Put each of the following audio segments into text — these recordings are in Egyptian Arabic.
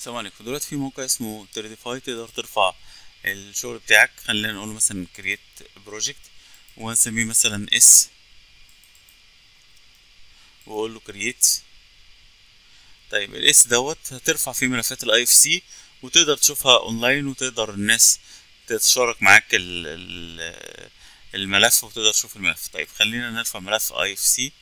السلام عليكم دلوقتي في موقع اسمه تريديفاي تقدر ترفع الشغل بتاعك خلينا نقول مثلا كرييت بروجكت وهنسميه مثلا اس واقول له كرييت طيب الاس دوت هترفع فيه ملفات الاي اف سي وتقدر تشوفها اونلاين وتقدر الناس تتشارك معاك ال ال الملف وتقدر تشوف الملف طيب خلينا نرفع ملف اي اف سي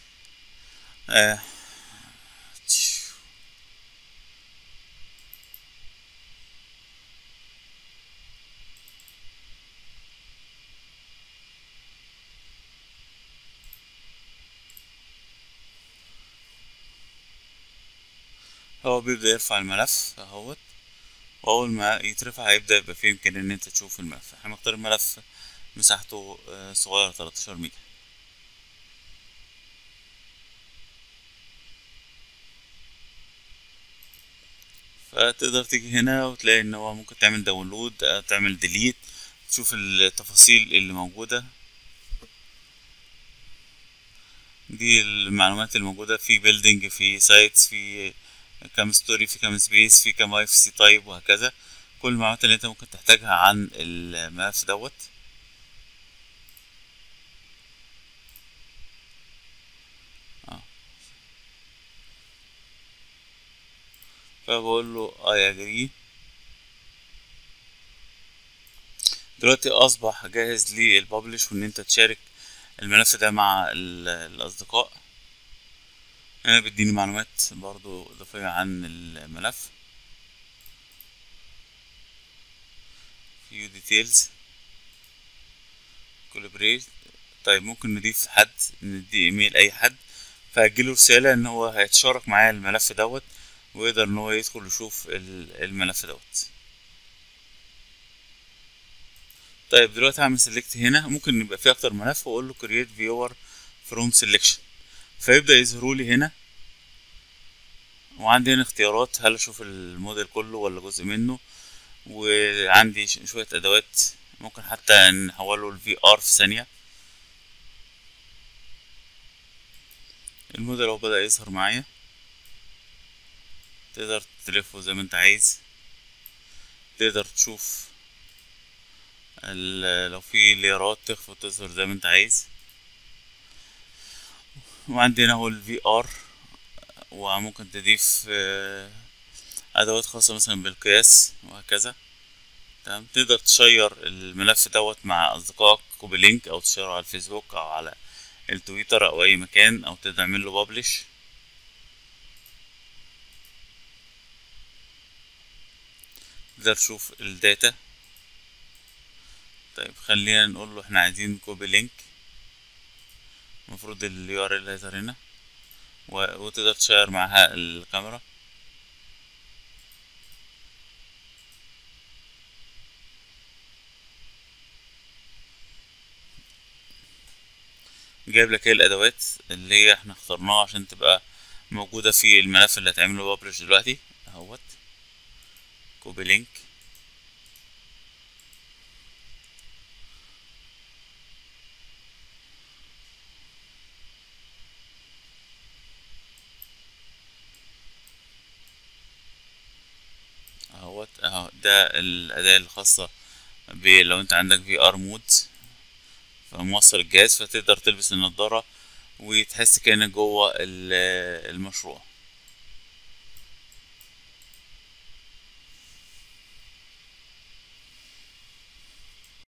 هو بيبدأ يرفع الملف اهوت واول ما يترفع هيبدأ يبقى فيه امكانية ان انت تشوف الملف احنا مختار الملف مساحته صغيرة 13 ميجا فتقدر تيجي هنا وتلاقي ان هو ممكن تعمل داونلود تعمل ديليت تشوف التفاصيل اللي موجودة دي المعلومات الموجودة في بيلدينج في سايتس في كام ستوري في كام سبيس في كام اي اف سي تايب وهكذا كل المعلومات اللي انت ممكن تحتاجها عن الملف دوت فبقول له اي اجري دلوقتي اصبح جاهز للببلش وان انت تشارك الملف ده مع الاصدقاء هنا بيديني معلومات برضو اضافية عن الملف view details collaborate طيب ممكن نضيف حد ندي ايميل اي حد فهجيله رسالة ان هو هيتشارك معايا الملف دوت ويقدر ان هو يدخل يشوف الملف دوت طيب دلوقتي هعمل سيلكت هنا ممكن يبقى في اكتر ملف واقول له create viewer from selection فيبدأ يظهروا لي هنا وعندي هنا اختيارات هل اشوف الموديل كله ولا جزء منه وعندي شوية ادوات ممكن حتى نحوله الفي ار في ثانية الموديل هو بدأ يظهر معايا تقدر تلفه زي ما انت عايز تقدر تشوف لو في ليرات تخفى تظهر زي ما انت عايز وعندي هنا هو الفي ار وممكن تضيف ادوات خاصة مثلا بالقياس وهكذا تمام تقدر تشير الملف دوت مع اصدقائك وبلينك او تشيره على الفيسبوك او على التويتر او اي مكان او تعمل له بابلش تقدر تشوف الداتا طيب خلينا نقول له احنا عايزين كوبي لينك المفروض اليو ار ال هيظهر هنا وتقدر تشير معاها الكاميرا جايب لك ايه الادوات اللي هي احنا اخترناها عشان تبقى موجودة في الملف اللي هتعمله بابلش دلوقتي اهوت كوبي لينك اهوت اهو ده الاداة الخاصة لو انت عندك في ار مود فموصل الجهاز فتقدر تلبس النضارة وتحس كأنك جوه المشروع